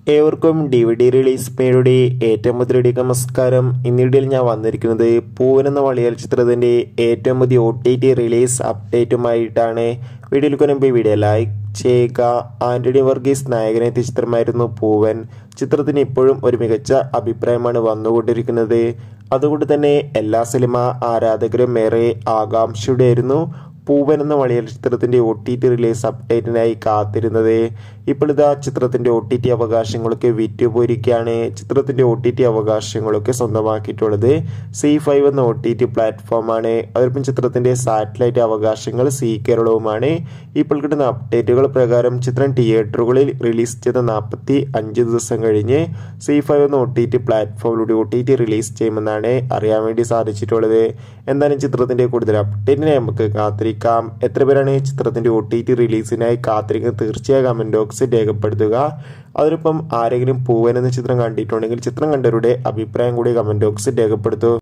ഏവർക്കും D V D release പേരുടെ ഏറ്റവും പുതിയ നമസ്കാരം ഇന്നിടയിൽ ഞാൻ വന്നിരിക്കുന്നത് പൂവൻ എന്ന വളിയൽ ചിത്രത്തിൻ്റെ ഏറ്റവും പുതിയ ഒ ടി ടി റിലീസ് അപ്ഡേറ്റുമായിട്ടാണ് വീഡിയോയിൽ കൊണ്ടുമ്പോൾ വീഡിയോ ലൈക്ക് ചെയ്യുക ആന്റണി വർഗീസ് നായകനെത്തിയ ചിത്രമായിരുന്നു പൂവൻ ചിത്രത്തിന് ഇപ്പോഴും ഒരു മികച്ച അഭിപ്രായമാണ് വന്നുകൊണ്ടിരിക്കുന്നത് അതുകൊണ്ട് തന്നെ എല്ലാ സിനിമ ആരാധകരും ഏറെ ആകാംക്ഷയുടെയായിരുന്നു പൂവൻ എന്ന മലയാള ചിത്രത്തിന്റെ ഒ ടി ടി റിലീസ് അപ്ഡേറ്റിനായി കാത്തിരുന്നത് ഇപ്പോൾ ഇതാ ചിത്രത്തിന്റെ ഒ ടി ടി അവകാശങ്ങളൊക്കെ വിറ്റുപോയിരിക്കുകയാണ് ചിത്രത്തിന്റെ ഒ ടി ടി അവകാശങ്ങളൊക്കെ സ്വന്തമാക്കിയിട്ടുള്ളത് സി ഫൈവ് എന്ന ഒ ടി ടി പ്ലാറ്റ്ഫോമാണ് അതോടൊപ്പം ചിത്രത്തിന്റെ സാറ്റലൈറ്റ് അവകാശങ്ങൾ സി കേരളവുമാണ് ഇപ്പോൾ കിട്ടുന്ന അപ്ഡേറ്റുകൾ പ്രകാരം ചിത്രം തിയേറ്ററുകളിൽ റിലീസ് ചെയ്ത നാൽപ്പത്തി അഞ്ച് ദിവസം കഴിഞ്ഞ് സി ഫൈവ് എന്ന ഒ ടി ടി പ്ലാറ്റ്ഫോമിലൂടെ ഒ ടി ടി റിലീസ് ചെയ്യുമെന്നാണ് അറിയാൻ വേണ്ടി സാധിച്ചിട്ടുള്ളത് എന്തായാലും ചിത്രത്തിന്റെ കൂടുതൽ അപ്ഡേറ്റിനെ നമുക്ക് കാത്തിരിക്കാം എത്ര പേരാണ് ചിത്രത്തിന്റെ ഒ ടി ടി റിലീസിനായി കാത്തിരിക്കുന്നത് തീർച്ചയായും കമന്റ് ബോക്സിൽ രേഖപ്പെടുത്തുക അതിനൊപ്പം ആരെങ്കിലും പൂവൻ എന്ന ചിത്രം കണ്ടിട്ടുണ്ടെങ്കിൽ ചിത്രം കണ്ടവരുടെ അഭിപ്രായം കൂടി കമന്റ് ബോക്സിൽ രേഖപ്പെടുത്തൂ